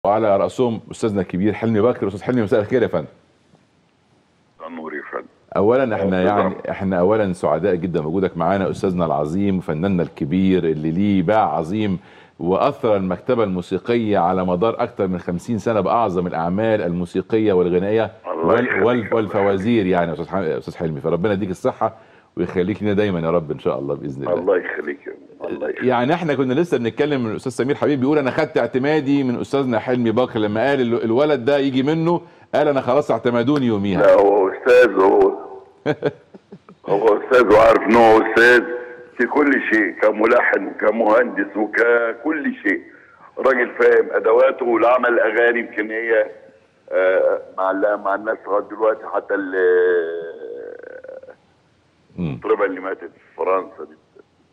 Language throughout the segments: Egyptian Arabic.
وعلى راسهم استاذنا الكبير حلمي بكر استاذ حلمي مساء الخير يا فندم النور يا فندم اولا احنا أستاذ يعني عمرو. احنا اولا سعداء جدا بوجودك معانا استاذنا العظيم وفناننا الكبير اللي ليه باع عظيم واثر المكتبه الموسيقيه على مدار اكثر من 50 سنه باعظم الاعمال الموسيقيه والغنائيه الله وال يخليك. وال والفوازير يعني يا استاذ ح- استاذ حلمي فربنا يديك الصحه ويخليك لنا دايما يا رب ان شاء الله باذن الله الله يخليك يا ابني. الله يخليك يعني احنا كنا لسه بنتكلم من الاستاذ سمير حبيب بيقول انا خدت اعتمادي من استاذنا حلمي بكر لما قال ال- الولد ده يجي منه قال انا خلاص اعتمدوني يوميها لا هو استاذ هو هو استاذ وعارف ان هو استاذ في كل شيء كملحن وكمهندس وككل شيء راجل فاهم ادواته والعمل اغاني يمكن هي آه، معلقه مع الناس لغايه دلوقتي حتى ال- مم. المطربه اللي ماتت في فرنسا دي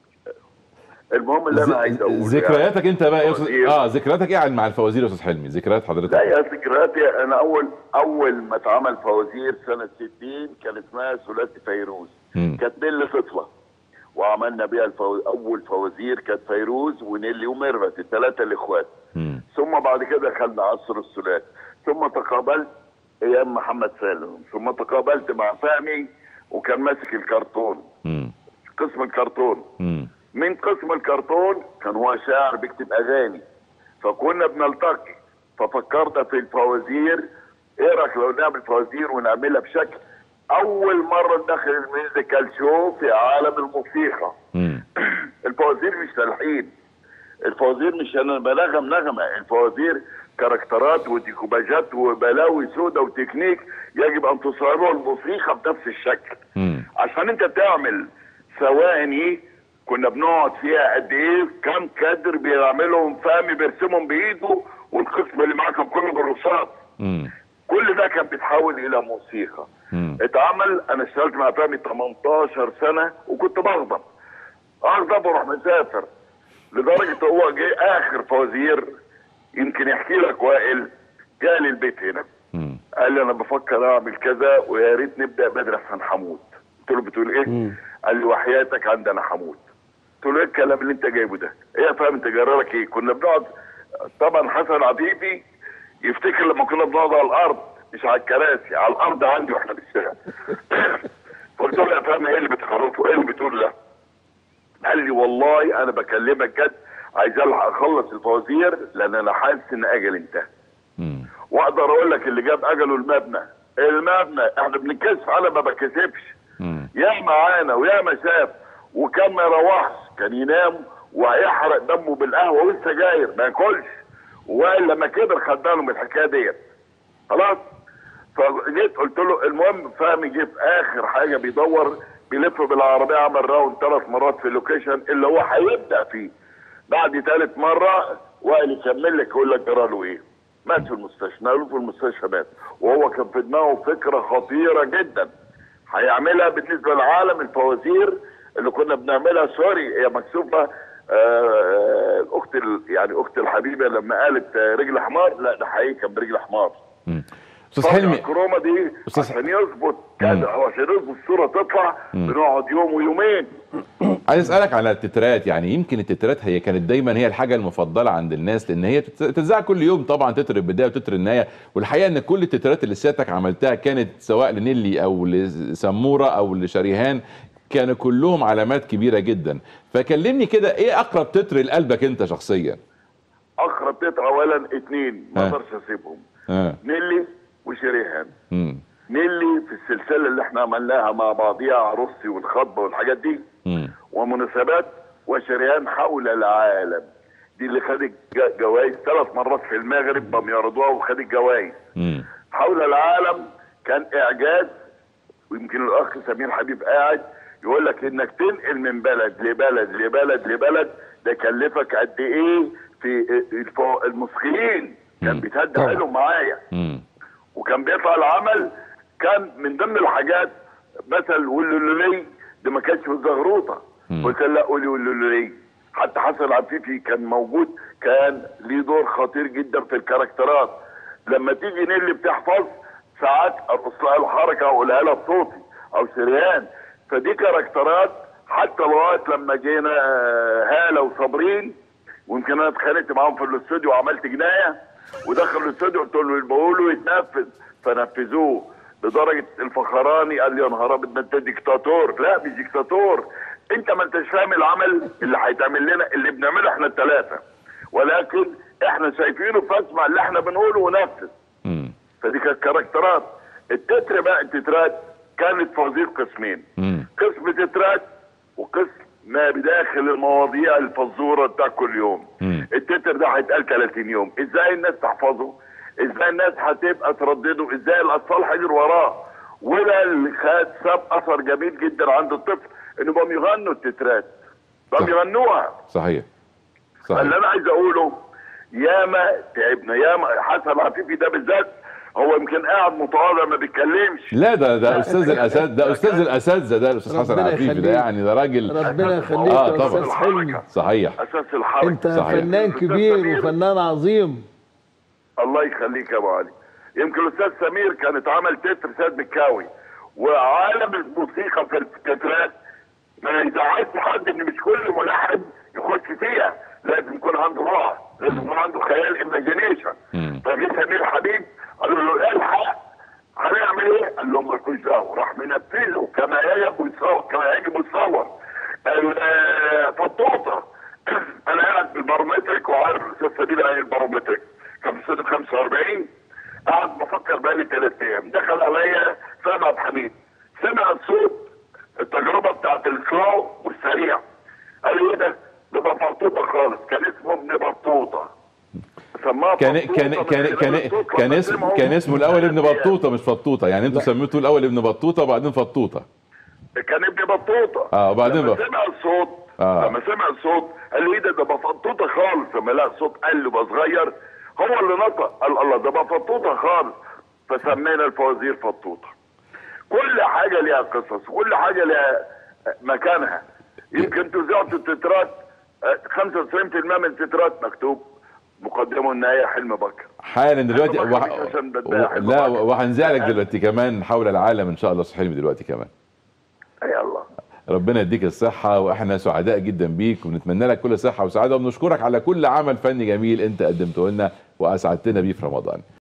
المهم اللي انا عايز اقوله ذكرياتك انت بقى يا استاذ فوازير. اه ذكرياتك ايه عن- مع الفوازير يا استاذ حلمي ذكريات لا حضرتك يا ذكرياتي انا اول اول ما اتعمل فوازير سنه 60 كان اسمها ثلاثي فيروز مم. كانت نيلي طفله وعملنا بيها الفو... اول فوازير كانت فيروز ونيلي وميرفت الثلاثه الاخوات مم. ثم بعد كده دخلنا عصر الثلاث ثم تقابلت ايام محمد سالم ثم تقابلت مع فهمي وكان ماسك الكرتون مم. قسم الكرتون مم. من قسم الكرتون كان هو شاعر بيكتب اغاني فكنا بنلتقي ففكرنا في الفوازير ايه رايك لو نعمل فوازير ونعملها بشكل اول مره ندخل الميوزيكال شو في عالم الموسيقى مم. الفوازير مش تلحين الفوازير مش انا بنغم نغمه الفوازير كاركترات وديكوباجات وبلاوي سودة وتكنيك يجب ان تصاغره الموسيقى بنفس الشكل مم. عشان انت تعمل ثواني كنا بنقعد فيها قد ايه كم كادر بيعملهم فهمي بيرسمهم بايده والقسم اللي معاه كان كله بالرصاص مم. كل ده كان بيتحول الى موسيقى مم. اتعمل انا اشتغلت مع فهمي 18 سنه وكنت بغضب اغضب واروح مسافر لدرجه هو جه اخر فوازير يمكن يحكي لك وائل جالي البيت هنا مم. قال لي انا بفكر اعمل كذا ويا ريت نبدا بدري احسن حموت قلت له بتقول ايه؟ قال لي وحياتك عندنا حموت قلت له ايه الكلام اللي انت جايبه ده؟ ايه يا فاهم انت جرالك ايه؟ كنا بنقعد طبعا حسن عفيفي يفتكر لما كنا بنقعد على الارض مش على الكراسي على الارض عندي واحنا بنشتغل قلت له يا فاهم ايه اللي بتخرطه؟ ايه اللي بتقول ده؟ قال لي والله انا بكلمك جد عايز الحق اخلص الفوازير لان انا حاسس ان اجل انتهى مم. واقدر اقول لك اللي جاب اجله المبنى المبنى احنا بنتكسف انا ما بتكسفش مم. يا معانا ويا ما شاف وكان ما يروحش كان ينام وهيحرق دمه بالقهوه والسجاير ما ياكلش وقال لما كبر خدنا له من الحكايه ديت خلاص فجيت قلت له المهم فهمي جه في اخر حاجه بيدور بيلف بالعربيه عمل راوند ثلاث مرات في اللوكيشن اللي هو هيبدا فيه بعد ثالث مره وائل يكمل لك يقول لك جرى له ايه؟ مات في المستشفى نقلوه في المستشفى مات وهو كان في دماغه فكره خطيره جدا هيعملها بالنسبه للعالم الفوازير اللي كنا بنعملها سوري هي مكسوفه آه، الاخت ال- يعني اخت الحبيبه لما قالت آه، رجل حمار لا ده حقيقي كان برجل حمار مم. استاذ طبعا حلمي الكروما دي أستاذ- عشان يظبط كان او عشان يظبط الصوره تطلع بنقعد يوم ويومين عايز اسالك على التترات يعني يمكن التترات هي كانت دايما هي الحاجه المفضله عند الناس لان هي بتت- بتتذاع كل يوم طبعا تتر البدايه وتتر النهايه والحقيقه ان كل التترات اللي سيادتك عملتها كانت سواء لنيلي او لسموره او لشريهان كانوا كلهم علامات كبيره جدا فكلمني كده ايه اقرب تتر لقلبك انت شخصيا اقرب تتر اولا اتنين ما ها. اقدرش اسيبهم اه نيلي وشريهان امم نيلي في السلسله اللي احنا عملناها مع بعضيها عروسي والخطبه والحاجات دي امم ومناسبات وشريان حول العالم دي اللي خدت جا- جوائز ثلاث مرات في المغرب بم يعرضوها وخدت جوائز امم حول العالم كان اعجاز ويمكن الاخ سمير حبيب قاعد يقول لك انك تنقل من بلد لبلد لبلد لبلد ده كلفك قد ايه في الفو- المسخين كان بيتهدى طبعا. حيلهم معايا امم وكان بيطلع العمل كان من ضمن الحاجات مثل واللولي ده ما كانش في الزغروطه مم. قلت لا قولي واللولي حتى حسن عفيفي كان موجود كان ليه دور خطير جدا في الكاركترات لما تيجي نيلي بتحفظ ساعات ارقص لها الحركه واقولها لها بصوتي او شريان فدي كاركترات حتى لغايه لما جينا آه، هاله وصابرين ويمكن انا اتخانقت معاهم في الاستوديو وعملت جنايه ودخل الاستوديو قلت له اللي بقوله يتنفذ فنفذوه لدرجه الفخراني قال لي يا نهار ابيض ده انت ديكتاتور لا مش ديكتاتور انت ما انتش فاهم العمل اللي هيتعمل لنا اللي بنعمله احنا الثلاثه ولكن احنا شايفينه فاسمع اللي احنا بنقوله ونفذ مم. فدي كانت كاركترات التتر بقى التترات كانت فوازير قسمين مم. قسم تترات وقسم ما بداخل المواضيع الفزوره بتاع كل يوم مم. التتر ده هيتقال 30 يوم ازاي الناس تحفظه ازاي الناس هتبقى تردده ازاي الاطفال هيجروا وراه وده اللي خد ساب اثر جميل جدا عند الطفل انه بقوا يغنوا التترات بقوا صح. يغنوها صحيح صحيح اللي انا عايز اقوله ياما تعبنا ياما حسن عفيفي ده بالذات هو يمكن قاعد متواضع ما بيتكلمش لا ده ده استاذ الاساتذه ده استاذ الاساتذه ده الاستاذ حسن ربنا عفيفي ده يخليك. يعني ده راجل ربنا يخليك آه، يا طبعا. استاذ حلمي صحيح اساس الحركه انت صحيح. فنان الأستاذ كبير سمير. وفنان عظيم الله يخليك يا ابو علي يمكن الاستاذ سمير كانت عمل تتر سيد مكاوي وعالم الموسيقى في التترات ما يزعلش حد ان مش كل ملحن يخش فيها لازم يكون عنده روح لازم يكون عنده خيال ايماجينيشن مم. فجه سمير حبيب قالوا له الحق هنعمل ايه؟ قال لهم مالكوش دعوه راح منفذه كما يجب يتصور كما يجب يتصور ال- فطوطه انا قاعد بالبارومتريك وعارف الاستاذ سمير قال البارومتريك كان في سنه 45 قاعد بفكر بقالي ثلاث ايام دخل عليا سامع عبد الحميد سمع الصوت التجربه بتاعت السلو والسريع قال لي ايه ده؟ ده بطوطه خالص كان اسمه ابن بطوطه سماه كان بطوطة كان من كان خلال كان الصوت كان لما اسم سمعوا كان اسمه الاول ابن ثلاث بطوطه مش فطوطه يعني انتوا سميتوه الاول ابن بطوطه وبعدين فطوطه كان ابن بطوطه آه، وبعدين لما بقى. سمع الصوت آه. لما سمع الصوت قال له ايه ده ده بفطوطه خالص لما لقى الصوت قال له بقى صغير هو اللي نطق قال الله ده بفطوطه خالص فسمينا الفوازير فطوطه كل حاجه ليها قصص كل حاجه ليها مكانها يمكن تذاعوا التترات آه، 95% من التترات مكتوب مقدمه النهايه حلم بكر حالا دلوقتي أحب وح... أخليك عشان بداح. و... لا وهنذيع لك دلوقتي كمان حول العالم ان شاء الله صحيح دلوقتي كمان يا الله ربنا يديك الصحة واحنا سعداء جدا بيك ونتمنى لك كل صحة وسعادة وبنشكرك على كل عمل فني جميل انت قدمته لنا واسعدتنا بيه في رمضان